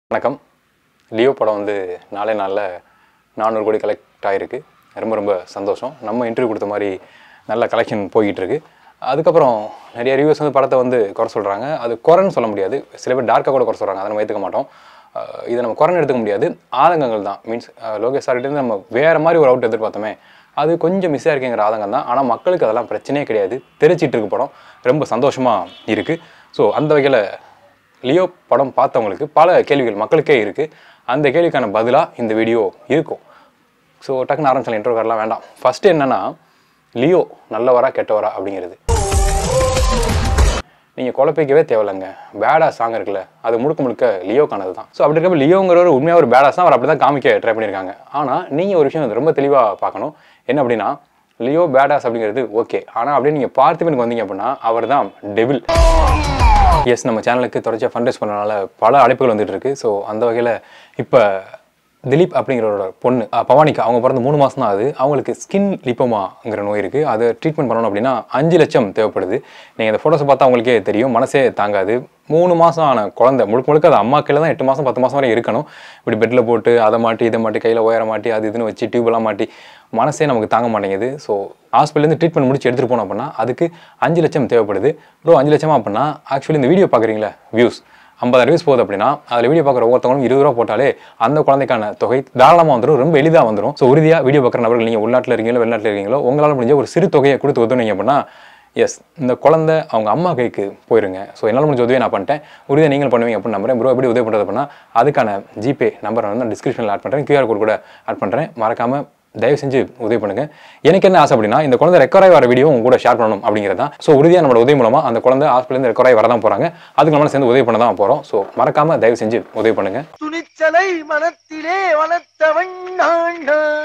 வணக்கம் லியோ படம் வந்து நாளே நாளில் நானூறு கோடி கலெக்ட் ஆகிருக்கு ரொம்ப ரொம்ப சந்தோஷம் நம்ம இன்டர்வியூ கொடுத்த மாதிரி நல்ல கலெக்ஷன் போய்கிட்டு இருக்கு அதுக்கப்புறம் நிறைய ரிவ்யூஸ் வந்து படத்தை வந்து குறை சொல்கிறாங்க அது குறைன்னு சொல்ல முடியாது சில பேர் டார்க்காக கூட குறை சொல்கிறாங்க அதை நம்ம ஏற்றுக்க மாட்டோம் அஹ் இதை நம்ம குறைன்னு எடுத்துக்க முடியாது ஆதங்கங்கள் தான் மீன்ஸ் லோகேஷ் சார்கிட்டேருந்து நம்ம வேறு மாதிரி ஒரு அவுட் எதிர்பார்த்தோமே அது கொஞ்சம் மிஸ்ஸாக இருக்குங்கிற ஆதங்கம் தான் ஆனால் மக்களுக்கு அதெல்லாம் பிரச்சனையே கிடையாது தெரிச்சிட்டு இருக்கு படம் ரொம்ப சந்தோஷமாக இருக்குது ஸோ அந்த வகையில் லியோ படம் பார்த்தவங்களுக்கு பல கேள்விகள் மக்களுக்கே இருக்குது அந்த கேள்விக்கான பதிலாக இந்த வீடியோ இருக்கும் ஸோ டக்குன்னு ஆரம்பிச்சலாம் இன்ட்ரோவர்லாம் வேண்டாம் ஃபஸ்ட்டு என்னன்னா லியோ நல்லவரா கெட்டவரா அப்படிங்கிறது நீங்கள் குழப்பிக்கவே தேவையில்லைங்க பேடா சாங் இருக்குல்ல அது முழுக்க முழுக்க லியோக்கானது தான் ஸோ அப்படி இருக்கப்ப லியோங்கிறவர் உண்மையாக ஒரு பேடாஸ் தான் அவர் அப்படி தான் காமிக்க ட்ரை பண்ணியிருக்காங்க ஆனால் நீங்கள் ஒரு விஷயம் ரொம்ப தெளிவாக பார்க்கணும் என்ன அப்படின்னா லியோ பேடாஸ் அப்படிங்கிறது ஓகே ஆனால் அப்படியே நீங்கள் பார்த்திபனுக்கு வந்தீங்க அப்படின்னா அவர் தான் டெவில் எஸ் நம்ம சேனலுக்கு தொடர்ச்சியாக ஃபண்ட்ரைஸ் பண்ணனால பல அழைப்புகள் வந்துட்டு இருக்கு ஸோ அந்த வகையில் இப்போ திலீப் அப்படிங்கிறவரோட பொண்ணு அஹ், பவானிகா அவங்க பிறந்து மூணு மாதம் தான் ஆகுது அவங்களுக்கு ஸ்கின் லிப்போமாங்கிற நோய் இருக்குது அதை ட்ரீட்மெண்ட் பண்ணணும் அப்படின்னா அஞ்சு லட்சம் தேவைப்படுது நீங்கள் இந்த ஃபோட்டோஸை பார்த்தா அவங்களுக்கே தெரியும் மனசே தாங்காது மூணு மாதம் ஆன குழந்தை முழுக்க முழுக்க அது அம்மா கையில் தான் எட்டு மாதம் பத்து மாதம் வரை இருக்கணும் இப்படி பெட்டில் போட்டு அதை மாட்டி இதை மாட்டி கையில் உயர மாட்டி அது இதுன்னு வச்சு டியூபெல்லாம் மாட்டி மனசே நமக்கு தாங்க மாட்டேங்குது ஸோ ஹாஸ்பிட்டலேருந்து ட்ரீட்மெண்ட் முடிச்சு எடுத்துகிட்டு போனோம் அப்படின்னா அதுக்கு அஞ்சு லட்சம் தேவைப்படுது ப்ரோ அஞ்சு லட்சமா அப்படின்னா ஆக்சுவலி இந்த வீடியோ பார்க்குறீங்களா வியூஸ் ஐம்பதாயிரம் வியூஸ் போகுது அப்படின்னா அதில் வீடியோ பார்க்குற ஒவ்வொருத்தவங்களும் இருபது ரூபா போட்டாலே அந்த குழந்தைக்கான தொகை தாராளமாக வந்துடும் ரொம்ப எளிதாக வந்துடும் ஸோ உறுதியாக வீடியோ பார்க்குற நபர்கள் நீங்கள் உள்நாட்டில் இருக்கீங்களோ வெளிநாட்டில் இருக்கீங்களோ உங்களால் முடிஞ்ச ஒரு சிறு தொகையை கொடுத்து உதவுனீங்க அப்படின்னா எஸ் இந்த குழந்தை அவங்க அம்மா கைக்கு போயிருங்க ஸோ என்னால் முடிஞ்ச உதவியை நான் பண்ணிட்டேன் உறுதியாக நீங்கள் பண்ணுவீங்க அப்படின்னு நம்புறேன் ப்ரோ எப்படி உதவி பண்ணுறது அப்படின்னா அதுக்கான ஜிபே நம்பர் வந்து நான் டிஸ்கிரிப்ஷனில் ஆட் பண்ணுறேன் QR கோட் கூட ஆட் பண்ணுறேன் மறக்காமல் தயவு செஞ்சு உதவி பண்ணுங்க எனக்கு என்ன ஆசை அப்படின்னா இந்த குழந்தை ரெக்கவராய் வர வீடியோ உங்க கூட ஷேர் பண்ணணும் அப்படிங்கிறது தான் ஸோ உறுதியாக நம்மளோட உதவி மூலமா அந்த குழந்தை ஹாஸ்பிட்டலேருந்து ரெக்கவராய் வர தான் போறாங்க அதுக்கு நம்மளால சேர்ந்து உதவி பண்ண தான் போறோம் ஸோ மறக்காம தயவு செஞ்சு உதவி பண்ணுங்க துணிச்சலை மனத்திலே வளர்த்தவன் நான்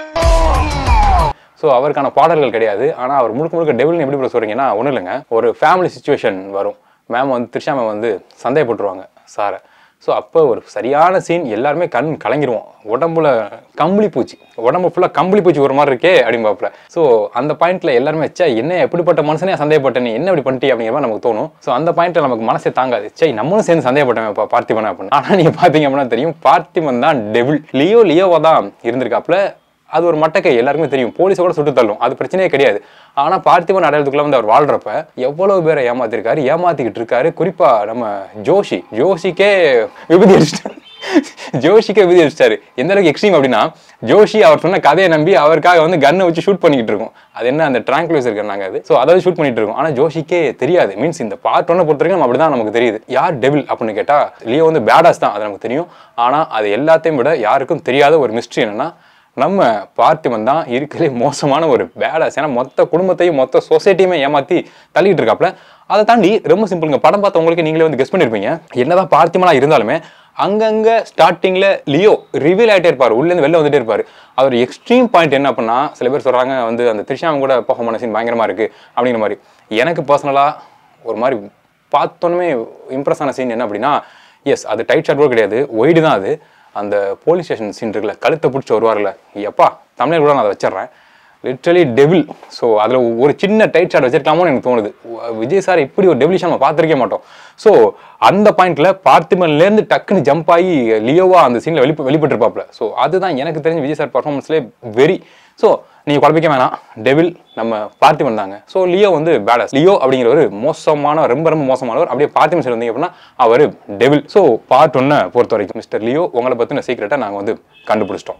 ஸோ அவருக்கான பாடல்கள் கிடையாது ஆனால் அவர் முழுக்க முழுக்க டெவில்னு எப்படி bro சொல்றீங்கன்னா ஒன்றும் இல்லைங்க ஒரு ஃபேமிலி சுச்சுவேஷன் வரும் மேம் வந்து த்ரிஷா மேம் வந்து சந்தேகப்பட்டுருவாங்க சாரை ஸோ அப்போ ஒரு சரியான சீன் எல்லாருமே கண் கலங்கிருவோம் உடம்புல கம்பளி பூச்சி உடம்பு ஃபுல்லாக கம்பளி பூச்சி ஒரு மாதிரி இருக்கே அப்படிம்பாப்புல ஸோ அந்த பாயிண்ட்ல எல்லாருமே ச்சே என்ன எப்படிப்பட்ட மனுஷனே சந்தேகப்பட்ட நீ என்ன இப்படி பண்ணிட்டி அப்படிங்கிற மாதிரி நமக்கு தோணும் ஸோ அந்த பாயிண்ட்ல நமக்கு மனசே தாங்காது சே நம்மளும் சேர்ந்து சந்தேகப்பட்டவன் இப்போ பார்த்திபன் அப்படின்னு ஆனால் நீங்கள் பார்த்தீங்க அப்படின்னா தெரியும் பார்த்திபன் தான் டெவில் லியோ லியோவா தான் இருந்திருக்காப்புல அது ஒரு மட்டக்கை எல்லாருக்குமே தெரியும் போலீஸை கூட சுட்டு தள்ளும் அது பிரச்சனையே கிடையாது ஆனா பார்த்திபன் அடையாளத்துக்குள்ள வந்து அவர் வாழ்றப்ப எவ்வளவு பேரை ஏமாத்திருக்காரு ஏமாத்திக்கிட்டு இருக்காரு குறிப்பா நம்ம ஜோஷி ஜோஷிக்கே விபதி அடிச்சிட்டாரு ஜோஷிக்கே விபதி அடிச்சிட்டாரு எந்த அளவுக்கு எக்ஸ்ட்ரீம் அப்படின்னா ஜோஷி அவர் சொன்ன கதையை நம்பி அவருக்காக வந்து கன்னை வச்சு ஷூட் பண்ணிக்கிட்டு இருக்கோம் அது என்ன அந்த ட்ராங்க்லைசர் நாங்க அது ஸோ அதாவது ஷூட் பண்ணிட்டு இருக்கோம் ஆனா ஜோஷிக்கே தெரியாது மீன்ஸ் இந்த பார்ட் ஒன்னை பொறுத்த வரைக்கும் நம்ம அப்படிதான் நமக்கு தெரியுது யார் டெவில் அப்படின்னு கேட்டா லியோ வந்து பேடாஸ் தான் அது நமக்கு தெரியும் ஆனா அது எல்லாத்தையும் விட யாருக்கும் தெரியாத ஒரு மிஸ்ட்ரி என்னன்னா நம்ம பார்த்திபன் தான் இருக்கலே மோசமான ஒரு பேடாஸ் ஏன்னா மொத்த குடும்பத்தையும் மொத்த சொசைட்டியுமே ஏமாத்தி தள்ளிட்டு இருக்காப்ல அதை தாண்டி ரொம்ப சிம்பிளுங்க படம் பார்த்தவங்களுக்கு நீங்களே வந்து கெஸ் பண்ணிருப்பீங்க என்னதான் பார்த்திபனா இருந்தாலுமே அங்கங்க ஸ்டார்டிங்ல லியோ ரிவீல் ஆயிட்டே இருப்பாரு உள்ள இருந்து வெளில வந்துட்டே இருப்பாரு அவர் எக்ஸ்ட்ரீம் பாயிண்ட் என்ன அப்படின்னா சில பேர் சொல்றாங்க வந்து அந்த த்ரிஷாம் கூட பெர்ஃபார்ம் பண்ண சீன் பயங்கரமா இருக்கு அப்படிங்கிற மாதிரி எனக்கு பர்சனலா ஒரு மாதிரி பார்த்தோன்னே இம்ப்ரெஸ் ஆன சீன் என்ன அப்படின்னா எஸ் அது டைட் ஷாட் கூட கிடையாது ஒய்டு தான் அது அந்த போலீஸ் ஸ்டேஷன் சீன் இருக்குல்ல கழுத்தை பிடிச்சி வருவார்ல எப்பா தமிழ் கூட நான் அதை வச்சிடுறேன் லிட்ரலி டெவில் ஸோ அதில் ஒரு சின்ன டைட் ஷாட் வச்சிருக்கலாமோன்னு எனக்கு தோணுது உ- விஜய் சார் இப்படி ஒரு டெவிலிஷன் நம்ம பார்த்துருக்கே மாட்டோம் ஸோ அந்த பாயிண்ட்ல பார்த்திபன்லேருந்து டக்குன்னு ஜம்ப் ஆகி லியோவா அந்த சீனில் வெளி வெளிப்பட்டிருப்பாப்ல ஸோ அதுதான் எனக்கு தெரிஞ்ச விஜய் சார் பர்ஃபார்மன்ஸ்லேயே வெரி ஸோ நீங்கள் குழப்பிக்க வேணாம் டெவில் நம்ம பார்த்திபன் தாங்க ஸோ லியோ வந்து பேலஸ் லியோ அப்படிங்கிற ஒரு மோசமான ரொம்ப ரொம்ப மோசமானவர் அப்படியே பார்த்திபன் சைடு வந்தீங்க அப்படின்னா அவர் டெவில் ஸோ பார்ட் ஒன்னை பொறுத்த வரைக்கும் மிஸ்டர் லியோ உங்களை பற்றின சீக்கிரட்டை நாங்கள் வந்து கண்டுபிடிச்சிட்டோம்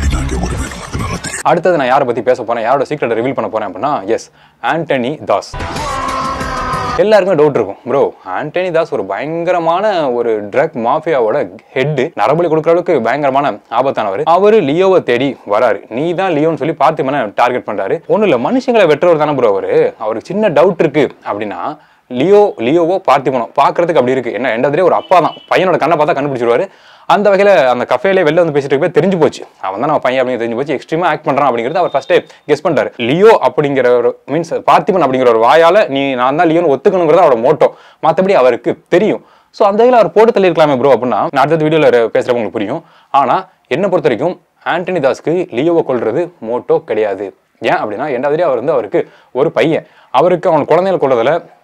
அடுத்தது நான் யாரை பற்றி பேச போறேன் யாரோட சீக்கிரட்டை ரிவீல் பண்ண போறேன் அப்படின்னா எஸ் ஆண்டனி தாஸ் எல்லாருக்குமே டவுட் இருக்கும் ப்ரோ ஆண்டனி தாஸ் ஒரு பயங்கரமான ஒரு ட்ரக் மாஃபியாவோட ஹெட் நரபலி கொடுக்குற அளவுக்கு பயங்கரமான ஆபத்தானவர் அவரு லியோவை தேடி வராரு நீ தான் லியோன்னு சொல்லி பார்த்திமனை டார்கெட் பண்றாரு ஒன்றும் இல்லை மனுஷங்களை வெட்டுறவர் தானே ப்ரோ அவரு அவருக்கு சின்ன டவுட் இருக்கு அப்படின்னா லியோ லியோவோ பார்த்திபனோ பார்க்கறதுக்கு அப்படி இருக்கு என்ன ரெண்டாவதுலேயே ஒரு அப்பா தான் பையனோட கண்ணை பார்த்தா கண்டுபிடிச்சிருவாரு அந்த வகையில் அந்த கஃபேலே வெளில வந்து பேசிட்டு இருக்கப்ப தெரிஞ்சு போச்சு அவன் தான் நம்ம பையன் அப்படின்னு தெரிஞ்சு போச்சு எக்ஸ்ட்ரீமா ஆக்ட் பண்றான் அப்படிங்கிறது அவர் ஃபர்ஸ்டே கெஸ் பண்றாரு லியோ அப்படிங்கிற ஒரு மீன்ஸ் பார்த்திபன் அப்படிங்கிற ஒரு வாயால நீ நான் தான் லியோன்னு ஒத்துக்கணுங்கிறது அவரோட மோட்டோ மற்றபடி அவருக்கு தெரியும் ஸோ அந்த வகையில் அவர் போட்டு தள்ளியிருக்கலாமே ப்ரோ அப்படின்னா நான் அடுத்த வீடியோவில் பேசுகிறவங்க உங்களுக்கு புரியும் ஆனால் என்னை பொறுத்த வரைக்கும் ஆண்டனி தாஸ்க்கு லியோவை கொள்றது மோட்டோ கிடையாது ஏன் அப்படின்னா ரெண்டாவது அவர் வந்து அவருக்கு ஒரு பையன் அவருக்கு அவன் குழந்தைகள் கொள்றதுல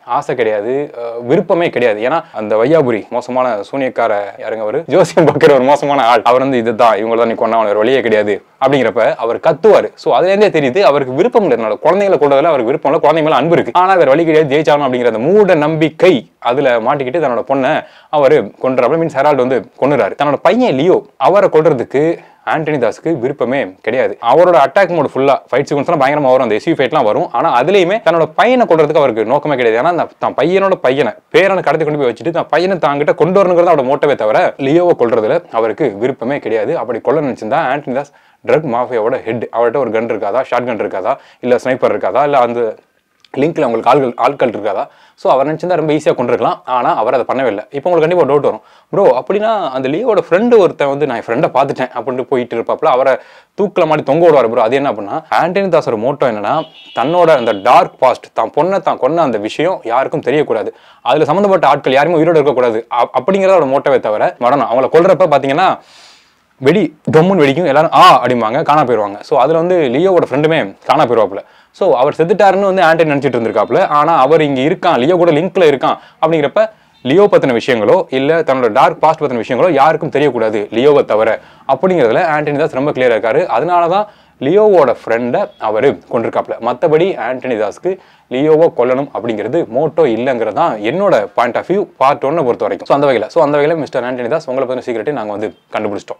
ஆசை கிடையாது அஹ் விருப்பமே கிடையாது ஏன்னா அந்த வையாபுரி மோசமான சூனியக்கார யாருங்க அவரு ஜோசியம் பார்க்குற ஒரு மோசமான ஆள் அவர் வந்து இதுதான் இவங்க தான் நீ கொண்டா வேற வழியே கிடையாது அப்படிங்கிறப்ப அவர் கத்துவாரு ஸோ அதுலேருந்தே தெரியுது அவருக்கு விருப்பம் இல்லை என்னோட குழந்தைங்களை கொண்டதில் அவருக்கு விருப்பம் இல்லை குழந்தைங்க மேல அன்பு இருக்கு ஆனால் வேற வழி கிடையாது ஜெயிச்சாலும் அப்படிங்கிற அந்த மூட நம்பிக்கை அதுல மாட்டிக்கிட்டு தன்னோட பொண்ணை அவர் கொண்டுறாரு மீன்ஸ் ஹெரால்டு வந்து கொண்டுறாரு தன்னோட பையன் லியோ அவரை கொல்றதுக்கு ஆண்டனி தாஸ்க்கு விருப்பமே கிடையாது அவரோட அட்டாக் மோட் ஃபுல்லா ஃபைட் சீக்வன்ஸ்லாம் பயங்கரமா வரும் அந்த எஸ்யூ ஃபைட்லாம் வரும் ஆனா அதுலயுமே தன்னோட பையனை கொல்றதுக்கு அவருக்கு நோக்கமே கிடையாது ஏன்னா அந்த தான் பையனோட பையனை பேரனை கடத்தி கொண்டு போய் வச்சுட்டு தான் பையனை தாங்கிட்ட கொண்டு வரணுங்கிறது அவரோட மோட்டவே தவிர லியோவை கொல்றதுல அவருக்கு விருப்பமே கிடையாது அப்படி கொல்ல நினைச்சிருந்தா ஆண்டனி தாஸ் ட்ரக் மாஃபியாவோட ஹெட் அவர்கிட்ட ஒரு கன் இருக்காதா ஷார்ட் கன் இருக்காதா இல்ல ஸ்னைப்பர் இருக்காதா இல்ல அந்த லிங்க்ல உங்களுக்கு ஆள்கள் ஆட்கள் இருக்காதா ஸோ அவர் நினச்சிருந்தா ரொம்ப ஈஸியாக கொண்டிருக்கலாம் ஆனால் அவர் அதை பண்ணவே இல்லை இப்போ உங்களுக்கு கண்டிப்பாக டவுட் வரும் ப்ரோ அப்படின்னா அந்த லியோட ஃப்ரெண்டு ஒருத்தன் வந்து நான் என் ஃப்ரெண்டை பார்த்துட்டேன் அப்படின்ட்டு போயிட்டு இருப்பாப்புல அவரை தூக்கில் மாட்டி தொங்க விடுவார் ப்ரோ அது என்ன அப்படின்னா ஆண்டனி தாஸோட மோட்டோ என்னன்னா தன்னோட அந்த டார்க் பாஸ்ட் தான் பொண்ணை தான் கொன்ன அந்த விஷயம் யாருக்கும் தெரியக்கூடாது அதில் சம்மந்தப்பட்ட ஆட்கள் யாருமே உயிரோடு இருக்கக்கூடாது அ- அப்படிங்கிறத அவரோட மோட்டோவே தவிர மரணம் அவங்கள கொல்றப்ப பார்த்தீங்கன்னா வெடி டொம்முன்னு வெடிக்கும் எல்லாரும் ஆ அப்படிம்பாங்க காணா போயிடுவாங்க ஸோ அதில் வந்து லியோவோட ஃப்ரெண்டுமே காணா போயிடுவாப்புல ஸோ அவர் செத்துட்டாருன்னு வந்து ஆண்டனி நினச்சிட்டு இருந்திருக்காப்புல ஆனால் அவர் இங்கே இருக்கான் லியோ கூட லிங்க்ல இருக்கான் அப்படிங்கிறப்ப லியோ பற்றின விஷயங்களோ இல்லை தன்னோட டார்க் பாஸ்ட் பற்றின விஷயங்களோ யாருக்கும் தெரியக்கூடாது லியோவை தவிர அப்படிங்கிறதுல ஆண்டனி தாஸ் ரொம்ப கிளியராக இருக்காரு அதனால தான் லியோவோட ஃப்ரெண்டை அவர் கொண்டிருக்காப்புல மற்றபடி ஆண்டனி தாஸ்க்கு லியோவை கொல்லணும் அப்படிங்கிறது மோட்டோ இல்லைங்கிறது தான் என்னோட பாயிண்ட் ஆஃப் வியூ பார்ட் ஒன்னை பொறுத்த வரைக்கும் ஸோ அந்த வகையில் ஸோ அந்த வகையில் மிஸ்டர் ஆண்டனி தாஸ் உங்களை பற்றின சீக்கிரட்டை நாங்கள் வந்து கண்டுபிடிச்சிட்டோம்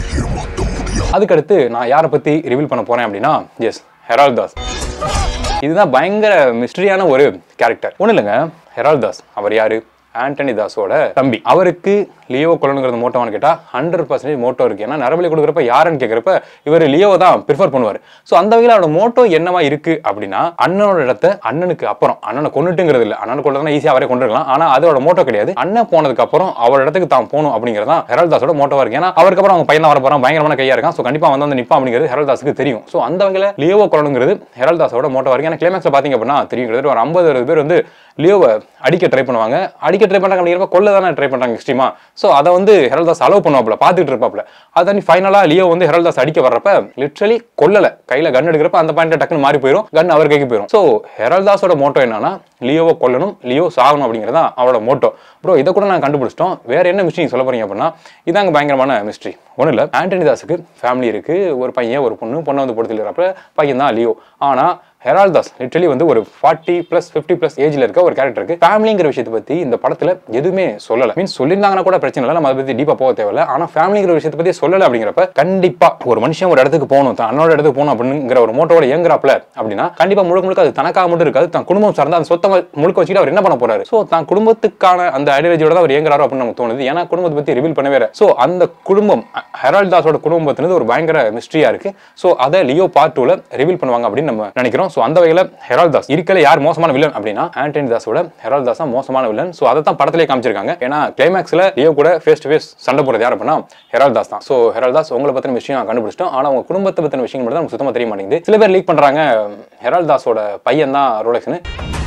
அதுக்கடுத்து நான் யாரை பற்றி ரிவீல் பண்ண போகிறேன் அப்படின்னா எஸ் ஹெரால் தாஸ் இதுதான் பயங்கர மிஸ்டரியான ஒரு கேரக்டர் ஒன்றும் இல்லைங்க ஹெரால் தாஸ் அவர் யாரு ஆண்டனி தாஸோட தம்பி அவருக்கு லியோ கொல்லணுங்கிறது மோட்டோவான்னு கேட்டால் ஹண்ட்ரட் பர்சன்டேஜ் மோட்டோ இருக்கு ஏன்னா நரபலி கொடுக்குறப்ப யாருன்னு கேட்குறப்ப இவர் லியோவை தான் ப்ரிஃபர் பண்ணுவார் ஸோ அந்த வகையில் அவரோட மோட்டோ என்னவா இருக்கு அப்படின்னா அண்ணனோட இடத்த அண்ணனுக்கு அப்புறம் அண்ணனை கொண்டுட்டுங்கிறது இல்லை அண்ணனை கொண்டு ஈஸியாக அவரே கொண்டு இருக்கலாம் ஆனால் அதோட மோட்டோ கிடையாது அண்ணன் போனதுக்கு அப்புறம் அவர் இடத்துக்கு தான் போகணும் அப்படிங்கிறது தான் ஹெரால் தாஸோட மோட்டோவா இருக்கு ஏன்னா அவருக்கு அப்புறம் அவங்க பையன் தான் வர போறான் பயங்கரமான கையா இருக்கான் ஸோ கண்டிப்பா வந்து வந்து நிப்பான் அப்படிங்கிறது ஹெரால் தாஸுக்கு தெரியும் ஸோ அந்த வகையில் லியோவை கொள்ளணுங்கிறது ஹெரால் தாஸோட மோட்டோ இருக்கு ஏன்னா கிளைமேக்ஸ்ல பாத்தீங்க அப்படின்னா தெரியும் கிட்டத்தட்ட ஒரு ஐம்பது அறுபது பேர் வந்து லியோவை அடிக்க ட்ரை பண்ணுவாங்க அடிக்க ட்ரை பண்றாங்க அப்படிங்கிறப்ப கொல்ல தானே ட்ரை பண்றாங்க எக்ஸ்ட்ரீமா ஸோ அதை வந்து ஹெரால் தாஸ் அலோவ் பண்ணுவாப்ல பார்த்துட்டு இருப்பாப்ல அதை ஃபைனலா லியோ வந்து ஹெரால் தாஸ் அடிக்க வர்றப்ப லிட்ரலி கொல்லல கையில கன் எடுக்கிறப்ப அந்த பாயிண்ட் டக்குன்னு மாறி போயிடும் கன் அவர் கைக்கு போயிடும் ஸோ ஹெரால் தாஸோட மோட்டோ என்னன்னா லியோவை கொல்லணும் லியோ சாகணும் அப்படிங்கிறது தான் அவரோட மோட்டோ ப்ரோ இதை கூட நான் கண்டுபிடிச்சிட்டோம் வேற என்ன மிஸ்ட்ரி சொல்ல போறீங்க அப்படின்னா இதாங்க பயங்கரமான மிஸ்ட்ரி ஒன்றும் இல்லை ஆண்டனி தாஸுக்கு ஃபேமிலி இருக்கு ஒரு பையன் ஒரு பொண்ணு பொண்ணை வந்து படுத்துக்கிறப்ப பையன் தான் லியோ ஆனா ஹெரால் தாஸ் லிட்டரலி வந்து ஒரு ஃபார்ட்டி ப்ளஸ் ஃபிஃப்டி ப்ளஸ் ஏஜ்ல இருக்க ஒரு கேரக்டர் இருக்கு ஃபேமிலிங்கிற விஷயத்தை பத்தி இந்த படத்துல எதுவுமே சொல்லல மீன்ஸ் சொல்லியிருந்தாங்கன்னா கூட பிரச்சனை இல்லை நம்ம அதை பத்தி டீப்பா போக தேவையில்ல ஆனா ஃபேமிலிங்கிற விஷயத்தை பத்தி சொல்லல அப்படிங்கிறப்ப கண்டிப்பா ஒரு மனுஷன் ஒரு இடத்துக்கு போகணும் தான் அண்ணோட இடத்துக்கு போகணும் அப்படிங்கிற ஒரு மோட்டோட இயங்குறாப்ல அப்படின்னா கண்டிப்பா முழுக்க முழுக்க அது தனக்காக மட்டும் இருக்காது தான் குடும்பம் சார்ந்த அந்த சொத்தை முழுக்க வச்சுட்டு அவர் என்ன பண்ண போறாரு ஸோ தான் குடும்பத்துக்கான அந்த ஐடியாலஜியோட தான் அவர் இயங்குறாரு அப்படின்னு நமக்கு தோணுது ஏன்னா குடும்பத்தை பத்தி ரிவீல் பண்ணவே ஸோ அந்த குடும்பம் ஹெரால்ட் தாஸோட குடும்பம் பத்தினது ஒரு பயங்கர மிஸ்ட்ரியா இருக்கு ஸோ அதை லியோ பார்ட் டூல ரிவீல் பண்ணுவாங்க அப்படின்னு நம்ம நினைக்கிறோம் ஸோ அந்த வகையில் ஹெரால் தாஸ் இருக்கல யார் மோசமான வில்லன் அப்படின்னா ஆண்டனி தாஸோட ஹெரால் தாஸ் தான் மோசமான வில்லன் ஸோ அதை தான் படத்திலே காமிச்சிருக்காங்க ஏன்னா கிளைமேக்ஸ்ல லியோ கூட ஃபேஸ் டு ஃபேஸ் சண்டை போடுறது யார் அப்படின்னா ஹெரால் தாஸ் தான் ஸோ ஹெரால் தாஸ் உங்களை பத்தின விஷயம் நான் கண்டுபிடிச்சிட்டோம் ஆனால் உங்க குடும்பத்தை பத்தின விஷயம் மட்டும் தான் நமக்கு சுத்தமா தெரிய மாட்டேங்குது சில பேர் லீக் பண்றாங்க ஹெரால் தாஸோட பையன் தான் ரோலெக்ஸ்னு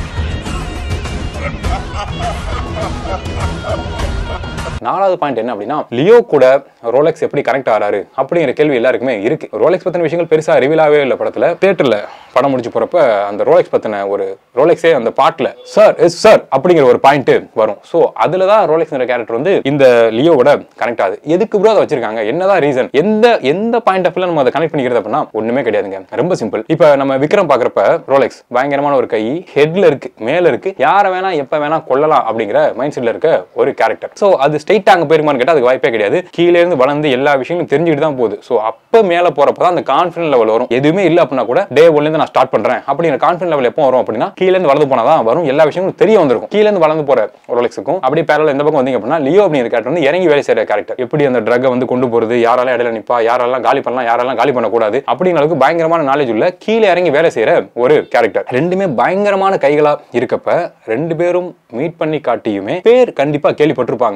நாலாவது பாயிண்ட் என்ன அப்படின்னா லியோ கூட ரோலெக்ஸ் எப்படி கனெக்ட் ஆறாரு அப்படிங்கிற கேள்வி எல்லாருக்குமே இருக்கு ரோலெக்ஸ் பத்தின விஷயங்கள் பெருசா ரிவீலாவே இல்லை படத்துல தியேட்டர்ல படம் முடிச்சு போறப்ப அந்த ரோலெக்ஸ் பத்தின ஒரு ரோலெக்ஸே அந்த பாட்டுல சார் எஸ் சார் அப்படிங்கிற ஒரு பாயிண்ட் வரும் ஸோ அதுல தான் ரோலெக்ஸ்ங்கிற கேரக்டர் வந்து இந்த லியோவோட கனெக்ட் ஆகுது எதுக்கு ப்ரோ அதை வச்சிருக்காங்க என்னதான் ரீசன் எந்த எந்த பாயிண்ட் ஆஃப் நம்ம அதை கனெக்ட் பண்ணிக்கிறது அப்படின்னா ஒண்ணுமே கிடையாதுங்க ரொம்ப சிம்பிள் இப்போ நம்ம விக்ரம் பாக்குறப்ப ரோலெக்ஸ் பயங்கரமான ஒரு கை ஹெட்ல இருக்கு மேல இருக்கு யாரை வேணா எப்ப வேணா கொல்லலாம் அப்படிங்கிற மைண்ட் செட்ல இருக்க ஒரு கேரக்டர் ஸோ அது ஸ்ட்ரெயிட் அங்க போயிருமான்னு கேட்டா அதுக்கு வாய்ப்பே கிடையாது கீழே இருந்து வளர்ந்து எல்லா விஷயங்களும் தெரிஞ்சுக்கிட்டு தான் போகுது ஸோ அப்ப மேல போறப்ப தான் அந்த கான்ஃபிடன்ட் லெவல் வரும் எதுவுமே இல்லை அப்படின்னா கூட டே ஒன்ல இருந்து நான் ஸ்டார்ட் பண்றேன் அப்படிங்கிற கான்ஃபிடன்ட் லெவல் எப்போ வரும் அப்படின்னா கீழே இருந்து வளர்ந்து போனா தான் வரும் எல்லா விஷயங்களும் தெரிய வந்திருக்கும் கீழே இருந்து வளர்ந்து போற ரோலெக்ஸுக்கும் அப்படியே பேரல இந்த பக்கம் வந்தீங்க அப்படின்னா லியோ அப்படிங்கிற கேரக்டர் வந்து இறங்கி வேலை செய்யற கேரக்டர் எப்படி அந்த ட்ரக்கை வந்து கொண்டு போறது யாரெல்லாம் இடையில நிப்பா யாரெல்லாம் காலி பண்ணலாம் யாரெல்லாம் காலி பண்ணக்கூடாது அப்படிங்கிற அளவுக்கு பயங்கரமான நாலேஜ் உள்ள கீழே இறங்கி வேலை செய்யற ஒரு கேரக்டர் ரெண்டுமே பயங்கரமான கைகளா இருக்கப்ப ரெண்டு பேரும் மீட் பண்ணி காட்டியுமே பேர் கண்டிப்பா கேள்விப்பட்டிருப்பாங்க அந்த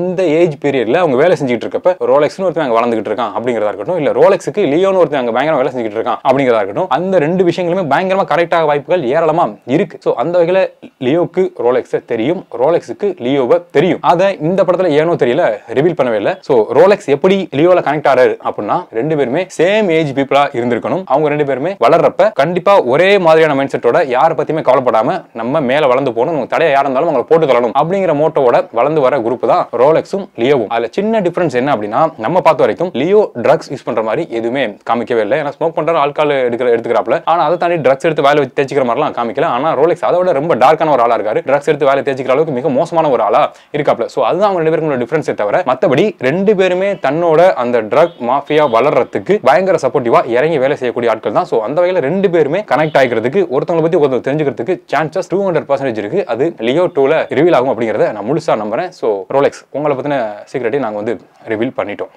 அந்த ஏஜ் பீரியட்ல அவங்க வேலை செஞ்சுட்டு இருக்கப்ப ரோலெக்ஸ்னு ஒருத்தன் அங்க வளர்ந்துகிட்டு இருக்கான் அப்படிங்கிறதா இருக்கட்டும் இல்ல ரோலெக்ஸுக்கு லியோன்னு ஒருத்தன் அங்க பயங்கரமா வேலை செஞ்சுட்டு இருக்கான் அப்படிங்கிறதா இருக்கட்டும் அந்த ரெண்டு விஷயங்களுமே பயங்கரமா கரெக்டாக வாய்ப்புகள் ஏராளமா இருக்கு ஸோ அந்த வகையில லியோக்கு ரோலெக்ஸை தெரியும் ரோலெக்ஸுக்கு லியோவை தெரியும் அதை இந்த படத்துல ஏனோ தெரியல ரிவீல் பண்ணவே இல்லை ஸோ ரோலெக்ஸ் எப்படி லியோல கனெக்ட் ஆறாரு அப்படின்னா ரெண்டு பேருமே சேம் ஏஜ் பீப்புளா இருந்திருக்கணும் அவங்க ரெண்டு பேருமே வளர்றப்ப கண்டிப்பா ஒரே மாதிரியான மைண்ட் செட்டோட யாரை பத்தியுமே கவலைப்படாம நம்ம மேல வளர்ந்து போகணும் உங்க தடையா யாரா இருந்தாலும் அவங்களை போட்டு தள்ளணும் அப்படிங்கிற மோட்டோவோட வளர்ந்து வர குரூப் தான் ரோலெக்ஸும் லியோவும் அதுல சின்ன டிஃபரன்ஸ் என்ன அப்படின்னா நம்ம பார்த்த வரைக்கும் லியோ ட்ரக்ஸ் யூஸ் பண்ற மாதிரி எதுவுமே காமிக்கவே இல்லை ஏன்னா ஸ்மோக் பண்ற ஆல்கால் எடுக்கிற எடுத்துக்கிறாப்ல ஆனா அதை தாண்டி ட்ரக்ஸ் எடுத்து வேலை வச்சு தேய்ச்சிக்கிற மாதிரிலாம் காமிக்கல ஆனா ரோலெக்ஸ் அதை விட ரொம்ப டார்க்கான ஒரு ஆளா இருக்காரு ட்ரக்ஸ் எடுத்து வேலை தேய்ச்சிக்கிற அளவுக்கு மிக மோசமான ஒரு ஆளா இருக்காப்ல சோ அதுதான் அவங்க ரெண்டு பேருக்கும் டிஃபரன்ஸே தவிர மத்தபடி ரெண்டு பேருமே தன்னோட அந்த ட்ரக் மாஃபியா வளர்றதுக்கு பயங்கர சப்போர்ட்டிவா இறங்கி வேலை செய்யக்கூடிய ஆட்கள் தான் சோ அந்த வகையில ரெண்டு பேருமே கனெக்ட் ஆகிக்கிறதுக்கு ஒருத்தவங்களை பத்தி ஒருத்தர் தெரிஞ்சுக்கிறதுக்கு சான்சஸ் டூ ஹண்ட்ரட் பர்சன்டேஜ் இருக்கு அது லியோ டூல ரிவீல் ஆகும் அப்படிங்கறத நான் முழுசா நம்புறேன் சோ ரோலெக்ஸ் உங்களை பத்தின சீக்கிரட்டையும் நாங்க வந்து ரிவீல் பண்ணிட்டோம்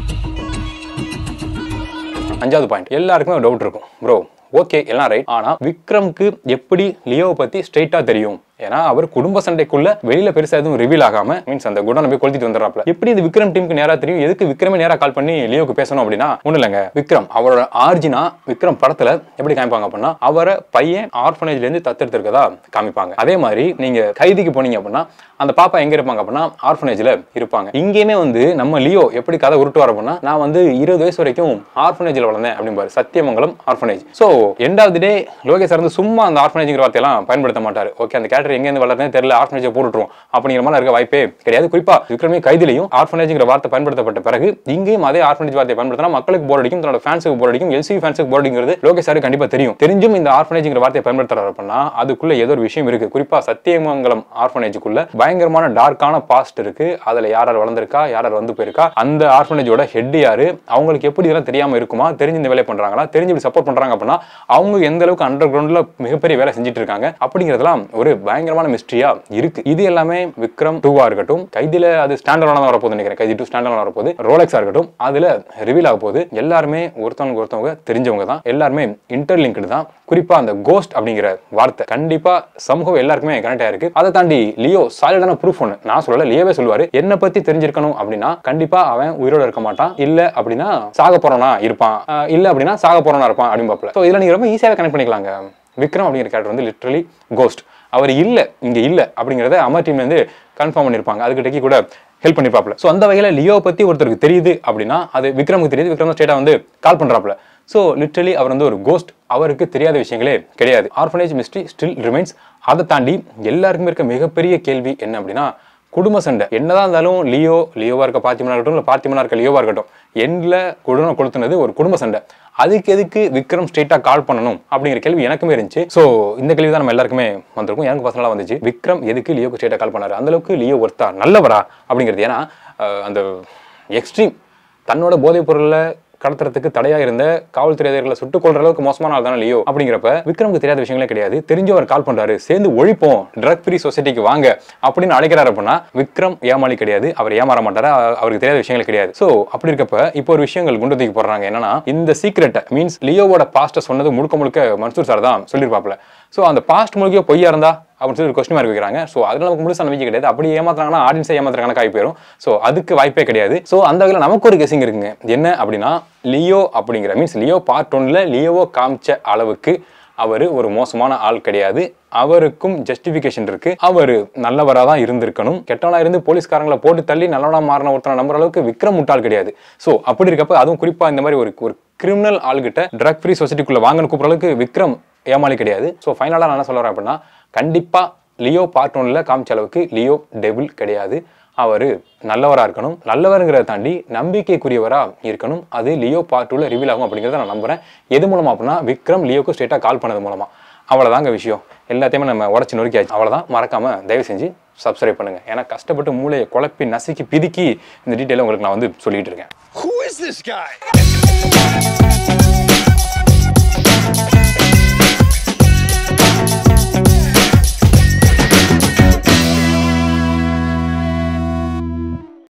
அஞ்சாவது பாயிண்ட் எல்லாருக்குமே டவுட் இருக்கும் ப்ரோ ஓகே எல்லாம் ரைட் ஆனா விக்ரம்க்கு எப்படி லியோவை பத்தி ஸ்ட்ரைட்டா தெரியும் ஏன்னா அவர் குடும்ப சண்டைக்குள்ள வெளியில பெருசா எதுவும் ரிவீல் ஆகாம மீன்ஸ் அந்த குடனை போய் கொளுத்திட்டு வந்துடுறாப்ல எப்படி இது விக்ரம் டீமுக்கு நேரா தெரியும் எதுக்கு விக்ரமே நேரா கால் பண்ணி லியோக்கு பேசணும் அப்படின்னா ஒண்ணு இல்லைங்க விக்ரம் அவரோட ஆர்ஜினா விக்ரம் படத்துல எப்படி காமிப்பாங்க அப்படின்னா அவரை பையன் ஆர்ஃபனேஜ்ல இருந்து தத்தெடுத்திருக்கதா காமிப்பாங்க அதே மாதிரி நீங்க கைதிக்கு போனீங்க அப்படின்னா அந்த பாப்பா எங்க இருப்பாங்க அப்படின்னா ஆர்ஃபனேஜ்ல இருப்பாங்க இங்கேயுமே வந்து நம்ம லியோ எப்படி கதை உருட்டுவார் அப்படின்னா நான் வந்து இருபது வயசு வரைக்கும் ஆர்ஃபனேஜ்ல வளர்ந்தேன் அப்படிம்பாரு Sathyamangalam orphanage so end of the day Lokesh வந்து சும்மா அந்த ஆர்ஃபனேஜ்ங்கிற வார்த்தையெல்லாம் பயன்படுத்த மாட்டாரு ஓகே அந்த கேரக்டர் எங்க இருந்து வளர்ந்தே தெரியல ஆர்ஃபனேஜை போட்டுருவோம் அப்படிங்கிற மாதிரி இருக்க வாய்ப்பே கிடையாது குறிப்பா விக்ரமே கைதிலையும் ஆர்ஃபனேஜ்ங்கிற வார்த்தை பயன்படுத்தப்பட்ட பிறகு இங்கேயும் அதே ஆர்ஃபனேஜ் வார்த்தையை பயன்படுத்தினா மக்களுக்கு போர் அடிக்கும் தன்னோட ஃபேன்ஸுக்கு போர் அடிக்கும் எல்சி ஃபேன்ஸுக்கு போர் அடிக்கிறது லோகேஷ் சாருக்கு கண்டிப்பா தெரியும் தெரிஞ்சும் இந்த ஆர்ஃபனேஜ்ங்கிற வார்த்தையை பயன்படுத்துறாரு அப்படின்னா அதுக்குள்ள ஏதோ ஒரு விஷயம் இருக்கு குறிப்பா சத்தியமங்கலம் ஆர்ஃபனேஜுக்குள்ள பயங்கரமான டார்க்கான பாஸ்ட் இருக்கு அதுல யார் யார் வளர்ந்திருக்கா யார் யார் வந்து போயிருக்கா அந்த ஆர்ஃபனேஜோட ஹெட் யாரு அவங்களுக்கு எப்படி இதெல்லாம் தெரியாம இருக்குமா தெரிஞ்சு இந்த வேலை பண்றாங்களா தெரிஞ்சு இப்படி சப்போர்ட் பண்றாங்க அப்படின்னா அவங்க எந்த அளவுக்கு அண்டர் கிரவுண்ட்ல மிகப்பெரிய வேலை செஞ்சுட்டு இருக்காங்க அப்படிங்கிறதுலாம் ஒரு பயங்கரமான மிஸ்ட்ரியா இருக்கு இது எல்லாமே விக்ரம் டூவா இருக்கட்டும் கைதில அது ஸ்டாண்டர்டான தான் வரப்போகுது நினைக்கிறேன் கைதி டூ ஸ்டாண்டர்டான வரப்போகுது ரோலெக்ஸா இருக்கட்டும் அதுல ரிவீல் ஆக போகுது எல்லாருமே ஒருத்தவங்க ஒருத்தவங்க தெரிஞ்சவங்க தான் எல்லாருமே இன்டர்லிங்க்டு தான் குறிப்பா அந்த கோஸ்ட் அப்படிங்கிற வார்த்தை கண்டிப்பா சமூகம் எல்லாருக்குமே கனெக்ட் ஆயிருக்கு அதை தாண்டி லியோ சாலிடான ப்ரூஃப் ஒன்று நான் சொல்லல லியோவே சொல்லுவாரு என்னை பத்தி தெரிஞ்சிருக்கணும் அப்படின்னா கண்டிப்பா அவன் உயிரோட இருக்க மாட்டான் இல்ல அப்படின்னா சாக போறவனா இருப்பான் அஹ் இல்ல அப்படின்னா சாக போறவனா இருப்பான் அப்படின்னு ஸோ இதுல நீங்க ரொம்ப ஈஸியாவே கனெக்ட் பண்ணிக்கலாங்க விக்ரம் அப்படிங்கிற கேரக்டர் வந்து லிட்ரலி கோஸ்ட் அவர் இல்ல இங்க இல்ல அப்படிங்கறத அமர் டீம்ல இருந்து கன்ஃபார்ம் பண்ணிருப்பாங்க அதுக்கு டெக்கி கூட ஹெல்ப் பண்ணிப்பாப்ல ஸோ அந்த வகையில் லியோ பத்தி ஒருத்தருக்கு தெரியுது அப்படின்னா அது விக்ரமுக்கு தெரியுது விக்ரம் ஸ்டேட்டா வந்து கால் பண்றாப்ல ஸோ லிட்ரலி அவர் வந்து ஒரு கோஸ்ட் அவருக்கு தெரியாத விஷயங்களே கிடையாது ஆர்ஃபனேஜ் மிஸ்ட்ரி ஸ்டில் ரிமைன்ஸ் அதை தாண்டி எல்லாருக்குமே இருக்க மிகப்பெரிய கேள்வி என்ன அப்படின்னா குடும்ப சண்டை என்னதான் இருந்தாலும் லியோ லியோவா இருக்க பார்த்திமனா இருக்கட்டும் இல்லை பார்த்திமனா இருக்க லியோவா இருக்கட்டும் எண்ட்ல குடும்பம் கொளுத்துனது ஒரு குடும்ப சண்டை அதுக்கு எதுக்கு விக்ரம் ஸ்ட்ரெயிட்டா கால் பண்ணணும் அப்படிங்கிற கேள்வி எனக்குமே இருந்துச்சு ஸோ இந்த கேள்வி தான் நம்ம எல்லாருக்குமே வந்திருக்கும் எனக்கு பர்சனலாக வந்துச்சு விக்ரம் எதுக்கு லியோக்கு ஸ்ட்ரெயிட்டா கால் பண்ணாரு அந்த அளவுக்கு லியோ ஒருத்தா நல்லவரா அப்படிங்கிறது ஏன்னா அஹ், அந்த எக்ஸ்ட்ரீம் தன்னோட போதைப் பொருளை கடத்துறதுக்கு தடையா இருந்த காவல்துறை அதிகாரிகளை சுட்டுக் கொள்ற அளவுக்கு மோசமான ஆள் தானே லியோ அப்படிங்கிறப்ப விக்ரமுக்கு தெரியாத விஷயங்களே கிடையாது தெரிஞ்சவர் கால் பண்றாரு சேர்ந்து ஒழிப்போம் ட்ரக் ஃப்ரீ சொசைட்டிக்கு வாங்க அப்படின்னு அழைக்கிறாரு அப்படின்னா விக்ரம் ஏமாளி கிடையாது அவர் ஏமாற மாட்டாரு அ- அவருக்கு தெரியாத விஷயங்கள் கிடையாது சோ அப்படி இருக்கப்ப இப்போ ஒரு விஷயங்கள் குண்டு தூக்கி போடுறாங்க என்னன்னா இந்த சீக்ரெட்டை மீன்ஸ் லியோவோட பாஸ்ட்டை சொன்னது முழுக்க முழுக்க மன்சூர் சார் தான் சொல்லியிருப்பாப்ல சோ அந்த பாஸ்ட் முழுக்க பொய்யா இருந்தா அப்படின்னு சொல்லி ஒரு கொஸ்டின் மார்க் வைக்கிறாங்க ஸோ அதில் நமக்கு முழுசா நம்பிக்கை கிடையாது அப்படி ஏமாத்துறாங்கன்னா ஆடியன்ஸை ஏமாத்துற கணக்காகி போயிடும் ஸோ அதுக்கு வாய்ப்பே கிடையாது ஸோ அந்த வகையில் நமக்கு ஒரு கெஸிங் இருக்குங்க என்ன அப்படின்னா லியோ அப்படிங்கிற மீன்ஸ் லியோ பார்ட் ஒன்ல லியோவோ காமிச்ச அளவுக்கு அவர் ஒரு மோசமான ஆள் கிடையாது அவருக்கும் ஜஸ்டிஃபிகேஷன் இருக்கு அவர் நல்லவராக தான் இருந்திருக்கணும் கெட்டவனா இருந்து போலீஸ்காரங்களை போட்டு தள்ளி நல்லவனா மாறின ஒருத்தனை நம்புற அளவுக்கு விக்ரம் முட்டாள் கிடையாது ஸோ அப்படி இருக்கப்ப அதுவும் குறிப்பா இந்த மாதிரி ஒரு ஒரு கிரிமினல் ஆள்கிட்ட ட்ரக் ஃப்ரீ சொசைட்டிக்குள்ள வாங்கன்னு கூப்பிட்ற அளவுக்கு விக்ரம் ஏமாளி கிடையாது ஸோ ஃபைனலாக நான் என்ன சொல்ல வரேன் அப்படின்னா கண்டிப்பா லியோ பார்ட் ஒன்ல காமிச்ச அளவுக்கு லியோ டெபிள் கிடையாது அவர் நல்லவராக இருக்கணும் நல்லவருங்கிறத தாண்டி நம்பிக்கைக்குரியவரா இருக்கணும் அது லியோ பார்ட் டூல ரிவீல் ஆகும் அப்படிங்கிறத நான் நம்புறேன் எது மூலமா அப்படின்னா விக்ரம் லியோக்கு ஸ்ட்ரெயிட்டாக கால் பண்ணது மூலமா அவ்வளோதாங்க விஷயம் எல்லாத்தையுமே நம்ம உடச்சி நொறுக்கியாச்சு அவ்வளோதான் மறக்காம தயவு செஞ்சு சப்ஸ்கிரைப் பண்ணுங்க ஏன்னா கஷ்டப்பட்டு மூளையை குழப்பி நசுக்கி பிதுக்கி இந்த டீட்டெயிலை உங்களுக்கு நான் வந்து சொல்லிட்டு இருக்கேன் Who is this guy?